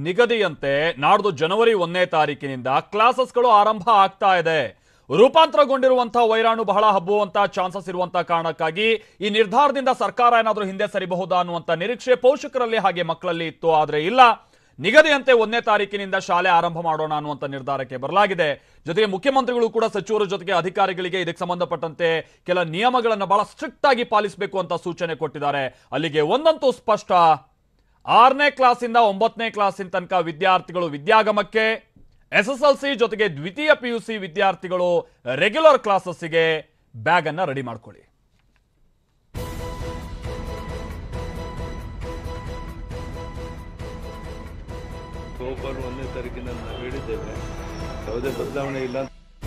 ನಿಗದಿಯಂತೆ ನಾಡ್ದು ಜನವರಿ ಒಂದನೇ ತಾರೀಕಿನಿಂದ ಕ್ಲಾಸಸ್ಗಳು ಆರಂಭ ಆಗ್ತಾ ಇದೆ ರೂಪಾಂತರಗೊಂಡಿರುವಂತಹ ವೈರಾಣು ಬಹಳ ಹಬ್ಬುವಂತ ಚಾನ್ಸಸ್ ಇರುವಂತ ಕಾರಣಕ್ಕಾಗಿ ಈ ನಿರ್ಧಾರದಿಂದ ಸರ್ಕಾರ ಏನಾದರೂ ಹಿಂದೆ ಸರಿಬಹುದಾ ಅನ್ನುವಂತ ನಿರೀಕ್ಷೆ ಪೋಷಕರಲ್ಲಿ ಹಾಗೆ ಮಕ್ಕಳಲ್ಲಿ ಇತ್ತು ಆದ್ರೆ ಇಲ್ಲ ನಿಗದಿಯಂತೆ ಒಂದನೇ ತಾರೀಕಿನಿಂದ ಶಾಲೆ ಆರಂಭ ಮಾಡೋಣ ಅನ್ನುವಂತ ನಿರ್ಧಾರಕ್ಕೆ ಬರಲಾಗಿದೆ ಜೊತೆಗೆ ಮುಖ್ಯಮಂತ್ರಿಗಳು ಕೂಡ ಸಚಿವರ ಜೊತೆಗೆ ಅಧಿಕಾರಿಗಳಿಗೆ ಇದಕ್ಕೆ ಸಂಬಂಧಪಟ್ಟಂತೆ ಕೆಲ ನಿಯಮಗಳನ್ನು ಬಹಳ ಸ್ಟ್ರಿಕ್ಟ್ ಆಗಿ ಪಾಲಿಸಬೇಕು ಅಂತ ಸೂಚನೆ ಕೊಟ್ಟಿದ್ದಾರೆ ಅಲ್ಲಿಗೆ ಒಂದಂತೂ ಸ್ಪಷ್ಟ ಆರನೇ ಕ್ಲಾಸಿಂದ ಒಂಬತ್ತನೇ ಕ್ಲಾಸಿನ ತನಕ ವಿದ್ಯಾರ್ಥಿಗಳು ವಿದ್ಯಾಗಮಕ್ಕೆ ಎಸ್ ಎಸ್ ಎಲ್ ಸಿ ಜೊತೆಗೆ ದ್ವಿತೀಯ ಪಿ ಯು ಸಿ ವಿದ್ಯಾರ್ಥಿಗಳು ರೆಗ್ಯುಲರ್ ಕ್ಲಾಸಸ್ಸಿಗೆ ಬ್ಯಾಗ್ ಅನ್ನ ರೆಡಿ ಮಾಡ್ಕೊಳ್ಳಿ ನವೆಂಬರ್ ಒಂದನೇ ತಾರೀಕಿನ ನಾವು ಹೇಳಿದ್ದೇವೆ ಯಾವುದೇ ಬದಲಾವಣೆ ಇಲ್ಲ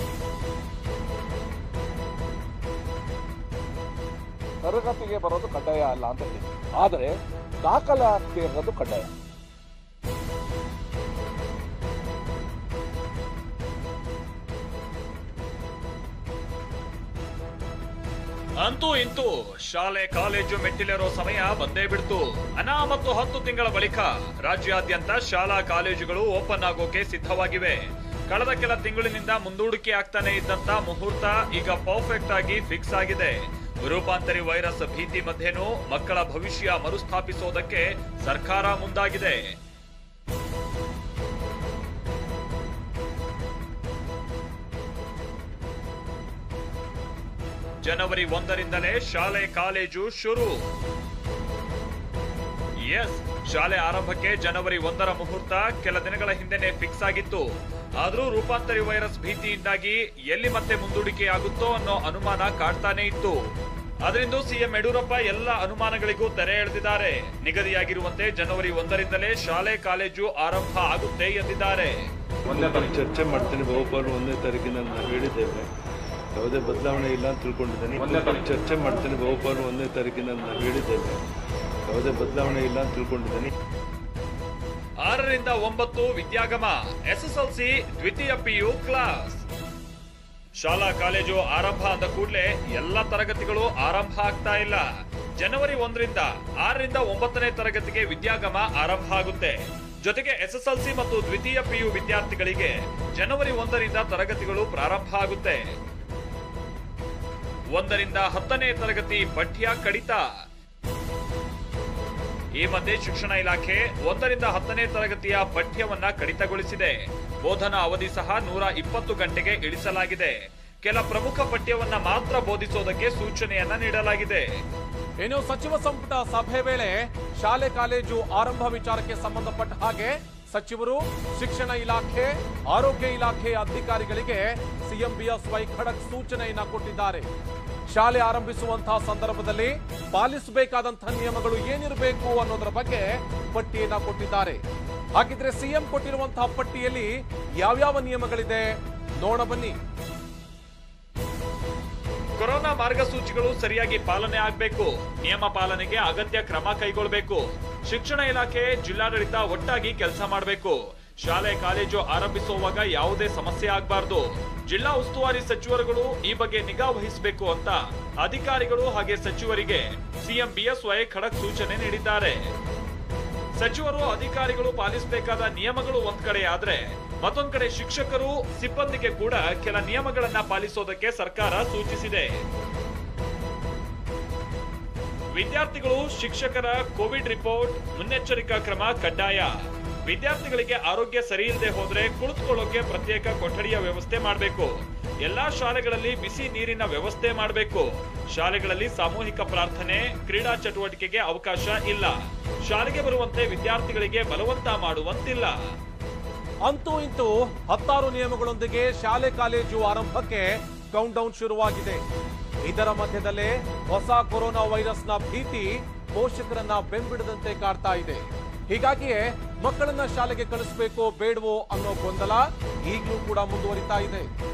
ತರಗತಿಗೆ ಬರೋದು ಕಡ್ಡಾಯ ಅಲ್ಲ ಅಂತ ಹೇಳಿ ಆದರೆ ದಾಖಲಾತಿ ಇರೋದು ಕಡ್ಡಾಯ ಅಂತೂ ಇಂತೂ ಶಾಲೆ ಕಾಲೇಜು ಮೆಟ್ಟಿಲೇರೋ ಸಮಯ ಬಂದೇ ಬಿಡ್ತು ಅನಾ ಮತ್ತು ಹತ್ತು ತಿಂಗಳ ಬಳಿಕ ರಾಜ್ಯಾದ್ಯಂತ ಶಾಲಾ ಕಾಲೇಜುಗಳು ಓಪನ್ ಆಗೋಕೆ ಸಿದ್ಧವಾಗಿವೆ ಕಳೆದ ಕೆಲ ತಿಂಗಳಿನಿಂದ ಮುಂದೂಡಿಕೆ ಆಗ್ತಾನೆ ಇದ್ದಂತ ಮುಹೂರ್ತ ಈಗ ಪರ್ಫೆಕ್ಟ್ ಆಗಿ ಫಿಕ್ಸ್ ಆಗಿದೆ ರೂಪಾಂತರಿ ವೈರಸ್ ಭೀತಿ ಮಧ್ಯೆನೂ ಮಕ್ಕಳ ಭವಿಷ್ಯ ಮರುಸ್ಥಾಪಿಸೋದಕ್ಕೆ ಸರ್ಕಾರ ಮುಂದಾಗಿದೆ ಜನವರಿ ಒಂದರಿಂದಲೇ ಶಾಲೆ ಕಾಲೇಜು ಶುರು ಎಸ್ ಶಾಲೆ ಆರಂಭಕ್ಕೆ ಜನವರಿ ಒಂದರ ಮುಹೂರ್ತ ಕೆಲ ದಿನಗಳ ಹಿಂದೆನೆ ಫಿಕ್ಸ್ ಆಗಿತ್ತು ಆದ್ರೂ ರೂಪಾಂತರಿ ವೈರಸ್ ಭೀತಿಯಿಂದಾಗಿ ಎಲ್ಲಿ ಮತ್ತೆ ಮುಂದೂಡಿಕೆಯಾಗುತ್ತೋ ಅನ್ನೋ ಅನುಮಾನ ಕಾಡ್ತಾನೆ ಇತ್ತು ಅದರಿಂದ ಸಿಎಂ ಯಡಿಯೂರಪ್ಪ ಎಲ್ಲ ಅನುಮಾನಗಳಿಗೂ ತೆರೆ ಎಳೆದಿದ್ದಾರೆ ನಿಗದಿಯಾಗಿರುವಂತೆ ಜನವರಿ ಒಂದರಿಂದಲೇ ಶಾಲೆ ಕಾಲೇಜು ಆರಂಭ ಆಗುತ್ತೆ ಎಂದಿದ್ದಾರೆ ಚರ್ಚೆ ಮಾಡ್ತೀನಿ ನವೆಂಬರ್ ಒಂದನೇ ತಾರೀಕಿನ ನಾವು ಹೇಳಿದ್ದೇವೆ ಯಾವುದೇ ಬದಲಾವಣೆ ಇಲ್ಲ ಅಂತ ತಿಳ್ಕೊಂಡಿದ್ದೀನಿ ಚರ್ಚೆ ಮಾಡ್ತೀನಿ ನವೆಂಬರ್ ಒಂದನೇ ತಾರೀಕಿನ ನಾವು ಹೇಳಿದ್ದೇವೆ ಯಾವುದೇ ಬದಲಾವಣೆ ಇಲ್ಲ ಅಂತ ತಿಳ್ಕೊಂಡಿದ್ದೀನಿ ಆರರಿಂದ ಒಂಬತ್ತು ವಿದ್ಯಾಗಮ ಎಸ್ಎಸ್ಎಲ್ಸಿ ದ್ವಿತೀಯ ಪಿಯು ಕ್ಲಾಸ್ ಶಾಲಾ ಕಾಲೇಜು ಆರಂಭ ಅಂದ ಕೂಡಲೇ ಎಲ್ಲ ತರಗತಿಗಳು ಆರಂಭ ಆಗ್ತಾ ಇಲ್ಲ ಜನವರಿ ಒಂದರಿಂದ ಆರರಿಂದ ಒಂಬತ್ತನೇ ತರಗತಿಗೆ ವಿದ್ಯಾಗಮ ಆರಂಭ ಆಗುತ್ತೆ ಜೊತೆಗೆ ಎಸ್ಎಸ್ಎಲ್ಸಿ ಮತ್ತು ದ್ವಿತೀಯ ಪಿಯು ವಿದ್ಯಾರ್ಥಿಗಳಿಗೆ ಜನವರಿ ಒಂದರಿಂದ ತರಗತಿಗಳು ಪ್ರಾರಂಭ ಆಗುತ್ತೆ ಒಂದರಿಂದ ಹತ್ತನೇ ತರಗತಿ ಪಠ್ಯ ಕಡಿತ ಈ ಮಧ್ಯೆ ಶಿಕ್ಷಣ ಇಲಾಖೆ ಒಂದರಿಂದ ಹತ್ತನೇ ತರಗತಿಯ ಪಠ್ಯವನ್ನ ಕಡಿತಗೊಳಿಸಿದೆ ಬೋಧನಾ ಅವಧಿ ಸಹ ನೂರ ಇಪ್ಪತ್ತು ಗಂಟೆಗೆ ಇಳಿಸಲಾಗಿದೆ ಕೆಲ ಪ್ರಮುಖ ಪಠ್ಯವನ್ನ ಮಾತ್ರ ಬೋಧಿಸೋದಕ್ಕೆ ಸೂಚನೆಯನ್ನ ನೀಡಲಾಗಿದೆ ಇನ್ನು ಸಚಿವ ಸಂಪುಟ ಸಭೆ ವೇಳೆ ಶಾಲೆ ಕಾಲೇಜು ಆರಂಭ ವಿಚಾರಕ್ಕೆ ಸಂಬಂಧಪಟ್ಟ ಹಾಗೆ ಸಚಿವರು ಶಿಕ್ಷಣ ಇಲಾಖೆ ಆರೋಗ್ಯ ಇಲಾಖೆ ಅಧಿಕಾರಿಗಳಿಗೆ ಸಿಎಂ ಬಿಎಸ್ವೈ ಖಡಕ್ ಸೂಚನೆಯನ್ನ ಕೊಟ್ಟಿದ್ದಾರೆ ಶಾಲೆ ಆರಂಭಿಸುವಂತಹ ಸಂದರ್ಭದಲ್ಲಿ ಪಾಲಿಸಬೇಕಾದಂತಹ ನಿಯಮಗಳು ಏನಿರಬೇಕು ಅನ್ನೋದರ ಬಗ್ಗೆ ಪಟ್ಟಿಯನ್ನ ಕೊಟ್ಟಿದ್ದಾರೆ ಹಾಗಿದ್ರೆ ಸಿಎಂ ಕೊಟ್ಟಿರುವಂತಹ ಪಟ್ಟಿಯಲ್ಲಿ ಯಾವ್ಯಾವ ನಿಯಮಗಳಿದೆ ನೋಡ ಬನ್ನಿ ಕೊರೋನಾ ಮಾರ್ಗಸೂಚಿಗಳು ಸರಿಯಾಗಿ ಪಾಲನೆ ಆಗಬೇಕು ನಿಯಮ ಪಾಲನೆಗೆ ಅಗತ್ಯ ಕ್ರಮ ಕೈಗೊಳ್ಳಬೇಕು ಶಿಕ್ಷಣ ಇಲಾಖೆ ಜಿಲ್ಲಾಡಳಿತ ಒಟ್ಟಾಗಿ ಕೆಲಸ ಮಾಡಬೇಕು ಶಾಲೆ ಕಾಲೇಜು ಆರಂಭಿಸುವಾಗ ಯಾವುದೇ ಸಮಸ್ಯೆ ಆಗಬಾರ್ದು ಜಿಲ್ಲಾ ಉಸ್ತುವಾರಿ ಸಚಿವರುಗಳು ಈ ಬಗ್ಗೆ ನಿಗಾ ವಹಿಸಬೇಕು ಅಂತ ಅಧಿಕಾರಿಗಳು ಹಾಗೆ ಸಚಿವರಿಗೆ ಸಿಎಂ ಬಿಎಸ್ವೈ ಖಡಕ್ ಸೂಚನೆ ನೀಡಿದ್ದಾರೆ ಸಚಿವರು ಅಧಿಕಾರಿಗಳು ಪಾಲಿಸಬೇಕಾದ ನಿಯಮಗಳು ಒಂದ್ ಕಡೆ ಆದ್ರೆ ಮತ್ತೊಂದ್ ಕಡೆ ಶಿಕ್ಷಕರು ಸಿಬ್ಬಂದಿಗೆ ಕೂಡ ಕೆಲ ನಿಯಮಗಳನ್ನ ಪಾಲಿಸೋದಕ್ಕೆ ಸರ್ಕಾರ ಸೂಚಿಸಿದೆ ವಿದ್ಯಾರ್ಥಿಗಳು ಶಿಕ್ಷಕರ ಕೋವಿಡ್ ರಿಪೋರ್ಟ್ ಮುನ್ನೆಚ್ಚರಿಕಾ ಕ್ರಮ ಕಡ್ಡಾಯ ವಿದ್ಯಾರ್ಥಿಗಳಿಗೆ ಆರೋಗ್ಯ ಸರಿ ಇಲ್ಲದೆ ಹೋದ್ರೆ ಕುಳಿತುಕೊಳ್ಳೋಕೆ ಪ್ರತ್ಯೇಕ ಕೊಠಡಿಯ ವ್ಯವಸ್ಥೆ ಮಾಡಬೇಕು ಎಲ್ಲಾ ಶಾಲೆಗಳಲ್ಲಿ ಬಿಸಿ ನೀರಿನ ವ್ಯವಸ್ಥೆ ಮಾಡಬೇಕು ಶಾಲೆಗಳಲ್ಲಿ ಸಾಮೂಹಿಕ ಪ್ರಾರ್ಥನೆ ಕ್ರೀಡಾ ಚಟುವಟಿಕೆಗೆ ಅವಕಾಶ ಇಲ್ಲ ಶಾಲೆಗೆ ಬರುವಂತೆ ವಿದ್ಯಾರ್ಥಿಗಳಿಗೆ ಬಲವಂತ ಮಾಡುವಂತಿಲ್ಲ ಅಂತೂ ಇಂತೂ ಹತ್ತಾರು ನಿಯಮಗಳೊಂದಿಗೆ ಶಾಲೆ ಕಾಲೇಜು ಆರಂಭಕ್ಕೆ ಕೌಂಟ್ ಡೌನ್ ಶುರುವಾಗಿದೆ ಇದರ ಮಧ್ಯದಲ್ಲೇ ಹೊಸ ಕೊರೋನಾ ವೈರಸ್ನ ಭೀತಿ ಪೋಷಕರನ್ನ ಬೆಂಬಿಡದಂತೆ ಕಾಡ್ತಾ ಇದೆ ಹೀಗಾಗಿಯೇ ಮಕ್ಕಳನ್ನ ಶಾಲೆಗೆ ಕಳಿಸ್ಬೇಕೋ ಬೇಡವೋ ಅನ್ನೋ ಗೊಂದಲ ಈಗಲೂ ಕೂಡ ಮುಂದುವರಿತಾ ಇದೆ